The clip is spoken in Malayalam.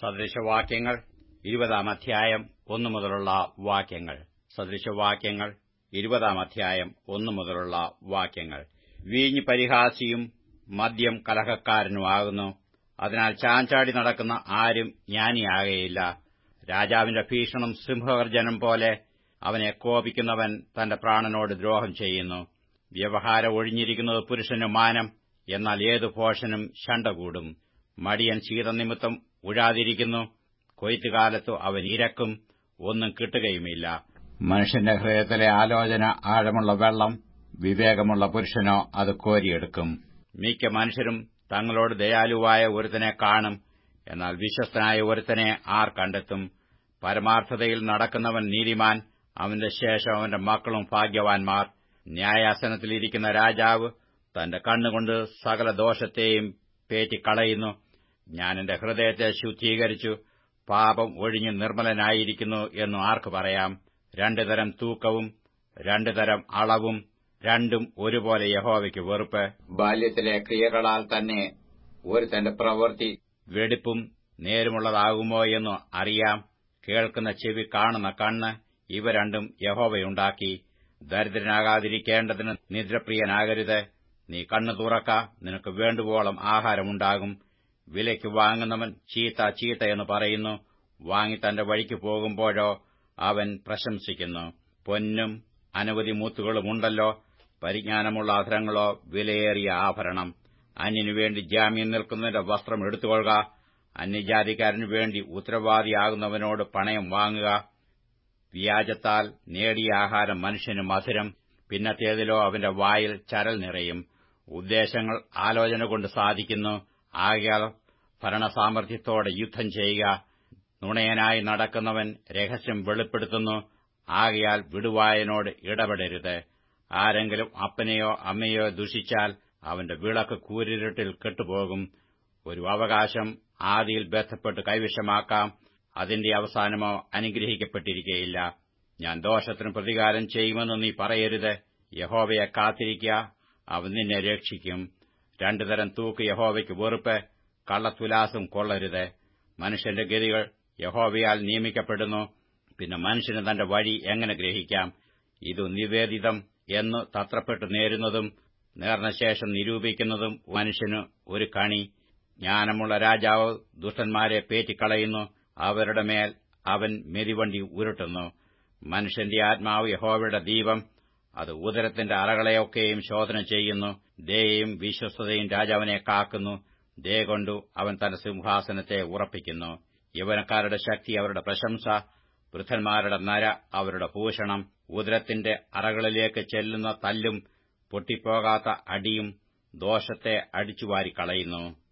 സദൃശവാക്യങ്ങൾ ഇരുപതാം അധ്യായം ഒന്നു മുതലുള്ള വാക്യങ്ങൾ സദൃശവാക്യങ്ങൾ ഇരുപതാം അധ്യായം ഒന്നു മുതലുള്ള വാക്യങ്ങൾ വീഞ്ഞ് പരിഹാസിയും മദ്യം കലഹക്കാരനുമാകുന്നു അതിനാൽ ചാഞ്ചാടി നടക്കുന്ന ആരും ജ്ഞാനിയാകയില്ല രാജാവിന്റെ ഭീഷണം സിംഹഗർജനം പോലെ അവനെ കോപിക്കുന്നവൻ തന്റെ പ്രാണനോട് ദ്രോഹം ചെയ്യുന്നു വ്യവഹാരം ഒഴിഞ്ഞിരിക്കുന്നത് പുരുഷന് മാനം എന്നാൽ ഏതു ഭോഷനും ശണ്ട കൂടും മടിയൻ ശീതനിമിത്തം ഉഴാതിരിക്കുന്നു കൊയ്ത്തുകാലത്തു അവൻ ഇരക്കും ഒന്നും കിട്ടുകയുമില്ല മനുഷ്യന്റെ ഹൃദയത്തിലെ ആലോചന ആഴമുള്ള വെള്ളം വിവേകമുള്ള പുരുഷനോ അത് കോരിയെടുക്കും മിക്ക മനുഷ്യരും തങ്ങളോട് ദയാലുവായ ഒരുത്തനെ കാണും എന്നാൽ വിശ്വസ്തനായ ഒരുത്തനെ ആർ കണ്ടെത്തും പരമാർത്ഥതയിൽ നടക്കുന്നവൻ നീതിമാൻ അവന്റെ ശേഷം അവന്റെ മക്കളും ഭാഗ്യവാൻമാർ ന്യായാസനത്തിലിരിക്കുന്ന രാജാവ് തന്റെ കണ്ണുകൊണ്ട് സകല ദോഷത്തെയും പേറ്റിക്കളയുന്നു ഞാൻ എന്റെ ഹൃദയത്തെ ശുദ്ധീകരിച്ചു പാപം ഒഴിഞ്ഞ് നിർമ്മലനായിരിക്കുന്നു എന്നു ആർക്ക് പറയാം രണ്ടു തരം തൂക്കവും രണ്ടു തരം അളവും രണ്ടും ഒരുപോലെ യഹോവയ്ക്ക് വെറുപ്പ് ബാല്യത്തിലെ ക്രിയകളാൽ തന്നെ ഒരു തന്റെ പ്രവൃത്തി വെടിപ്പും നേരുമുള്ളതാകുമോ എന്നു അറിയാം കേൾക്കുന്ന ചെവി കാണുന്ന കണ്ണ് ഇവ രണ്ടും യഹോവയുണ്ടാക്കി ദരിദ്രനാകാതിരിക്കേണ്ടതിന് നിദ്രപ്രിയനാകരുത് നീ കണ്ണു തുറക്ക നിനക്ക് വേണ്ടുവോളം ആഹാരമുണ്ടാകും വിലയ്ക്ക് വാങ്ങുന്നവൻ ചീത്ത ചീത്ത എന്ന് പറയുന്നു വാങ്ങി തന്റെ വഴിക്ക് പോകുമ്പോഴോ അവൻ പ്രശംസിക്കുന്നു പൊന്നും അനവധി മൂത്തുകളുമുണ്ടല്ലോ പരിജ്ഞാനമുള്ള അധരങ്ങളോ വിലയേറിയ ആഭരണം അന്യനു വേണ്ടി ജാമ്യം നിൽക്കുന്നതിന്റെ വസ്ത്രം എടുത്തുകൊള്ളുക അന്യജാതിക്കാരനു വേണ്ടി ഉത്തരവാദിയാകുന്നവനോട് പണയം വാങ്ങുക വ്യാജത്താൽ നേടിയ ആഹാരം മനുഷ്യന് മധുരം പിന്നത്തേതിലോ അവന്റെ വായിൽ ചരൽ നിറയും ഉദ്ദേശങ്ങൾ ആലോചന കൊണ്ട് സാധിക്കുന്നു ആകയാൽ ഭരണസാമർഥ്യത്തോടെ യുദ്ധം ചെയ്യുക നുണയനായി നടക്കുന്നവൻ രഹസ്യം വെളിപ്പെടുത്തുന്നു ആകയാൽ വിടുവായനോട് ഇടപെടരുത് ആരെങ്കിലും അപ്പനെയോ അമ്മയോ ദുഷിച്ചാൽ അവന്റെ വിളക്ക് കൂരിരുട്ടിൽ കെട്ടുപോകും ഒരു അവകാശം ആദിയിൽ ബന്ധപ്പെട്ട് കൈവശമാക്കാം അതിന്റെ അവസാനമോ അനുഗ്രഹിക്കപ്പെട്ടിരിക്കയില്ല ഞാൻ ദോഷത്തിന് പ്രതികാരം ചെയ്യുമെന്ന് നീ പറയരുത് യഹോവയെ കാത്തിരിക്കുക അവൻ നിന്നെ രക്ഷിക്കും രണ്ടു തരം തൂക്ക് യഹോവയ്ക്ക് വെറുപ്പ് കള്ളത്തുലാസം കൊള്ളരുത് മനുഷ്യന്റെ ഗതികൾ യഹോവയാൽ നിയമിക്കപ്പെടുന്നു പിന്നെ മനുഷ്യന് തന്റെ വഴി എങ്ങനെ ഗ്രഹിക്കാം ഇത് നിവേദിതം എന്ന് തത്രപ്പെട്ട് നേരുന്നതും നേർന്നശേഷം നിരൂപിക്കുന്നതും മനുഷ്യന് ഒരു കണി ജ്ഞാനമുള്ള രാജാവ് ദുഷ്ടന്മാരെ പേറ്റിക്കളയുന്നു അവരുടെ മേൽ അവൻ മെതിവണ്ടി ഉരുട്ടുന്നു മനുഷ്യന്റെ ആത്മാവ് യഹോവയുടെ ദീപം അത് ഉദരത്തിന്റെ അറകളെയൊക്കെയും ശോധന ചെയ്യുന്നു ദയയും വിശ്വസ്തതയും രാജാവിനെ കാക്കുന്നു ദയ കൊണ്ടു അവൻ തന്റെ സിംഹാസനത്തെ ഉറപ്പിക്കുന്നു യവനക്കാരുടെ ശക്തി അവരുടെ പ്രശംസ വൃദ്ധന്മാരുടെ നര അവരുടെ ഭൂഷണം ഉദരത്തിന്റെ അറകളിലേക്ക് ചെല്ലുന്ന തല്ലും പൊട്ടിപ്പോകാത്ത അടിയും ദോഷത്തെ അടിച്ചുവാരിക്കളയുന്നു